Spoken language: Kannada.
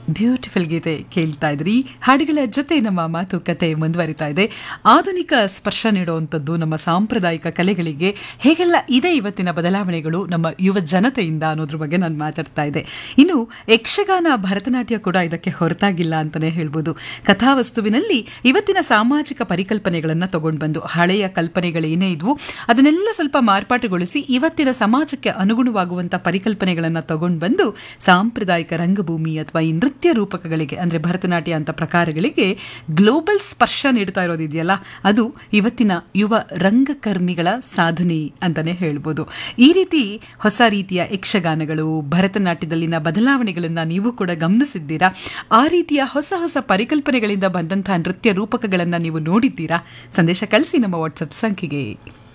ಬ್ಯೂಟಿಫುಲ್ ಗೀತೆ ಕೇಳ್ತಾ ಇದ್ರಿ ಹಾಡುಗಳ ಜೊತೆ ನಮ್ಮ ಮಾತುಕತೆ ಮುಂದುವರಿತಾ ಇದೆ ಆಧುನಿಕ ಸ್ಪರ್ಶ ನೀಡುವಂಥದ್ದು ನಮ್ಮ ಸಾಂಪ್ರದಾಯಿಕ ಕಲೆಗಳಿಗೆ ಹೇಗೆಲ್ಲ ಇದೆ ಇವತ್ತಿನ ಬದಲಾವಣೆಗಳು ನಮ್ಮ ಯುವ ಜನತೆಯಿಂದ ಅನ್ನೋದ್ರ ಬಗ್ಗೆ ನಾನು ಮಾತಾಡ್ತಾ ಇದ್ದೆ ಇನ್ನು ಯಕ್ಷಗಾನ ಭರತನಾಟ್ಯ ಕೂಡ ಇದಕ್ಕೆ ಹೊರತಾಗಿಲ್ಲ ಅಂತಲೇ ಹೇಳ್ಬೋದು ಕಥಾವಸ್ತುವಿನಲ್ಲಿ ಇವತ್ತಿನ ಸಾಮಾಜಿಕ ಪರಿಕಲ್ಪನೆಗಳನ್ನು ತಗೊಂಡು ಬಂದು ಹಳೆಯ ಕಲ್ಪನೆಗಳೇನೇ ಇದ್ವು ಅದನ್ನೆಲ್ಲ ಸ್ವಲ್ಪ ಮಾರ್ಪಾಟುಗೊಳಿಸಿ ಇವತ್ತಿನ ಸಮಾಜಕ್ಕೆ ಅನುಗುಣವಾಗುವಂಥ ಪರಿಕಲ್ಪನೆಗಳನ್ನು ತಗೊಂಡು ಬಂದು ಸಾಂಪ್ರದಾಯಿಕ ರಂಗಭೂಮಿ ಅಥವಾ ಈ ನೃತ್ಯ ರೂಪಕಗಳಿಗೆ ಅಂದರೆ ಭರತನಾಟ್ಯ ಅಂತ ಪ್ರಕಾರಗಳಿಗೆ ಗ್ಲೋಬಲ್ ಸ್ಪರ್ಶ ನೀಡ್ತಾ ಇರೋದಿದೆಯಲ್ಲ ಅದು ಇವತ್ತಿನ ಯುವ ರಂಗಕರ್ಮಿಗಳ ಸಾಧನೆ ಅಂತಲೇ ಹೇಳ್ಬೋದು ಈ ರೀತಿ ಹೊಸ ರೀತಿಯ ಯಕ್ಷಗಾನಗಳು ಭರತನಾಟ್ಯದಲ್ಲಿನ ಬದಲಾವಣೆಗಳನ್ನು ನೀವು ಕೂಡ ಗಮನಿಸಿದ್ದೀರಾ ಆ ರೀತಿಯ ಹೊಸ ಹೊಸ ಪರಿಕಲ್ಪನೆಗಳಿಂದ ಬಂದಂತಹ ನೃತ್ಯ ರೂಪಕಗಳನ್ನು ನೀವು ನೋಡಿದ್ದೀರಾ ಸಂದೇಶ ಕಳಿಸಿ ನಮ್ಮ ವಾಟ್ಸಪ್ ಸಂಖ್ಯೆಗೆ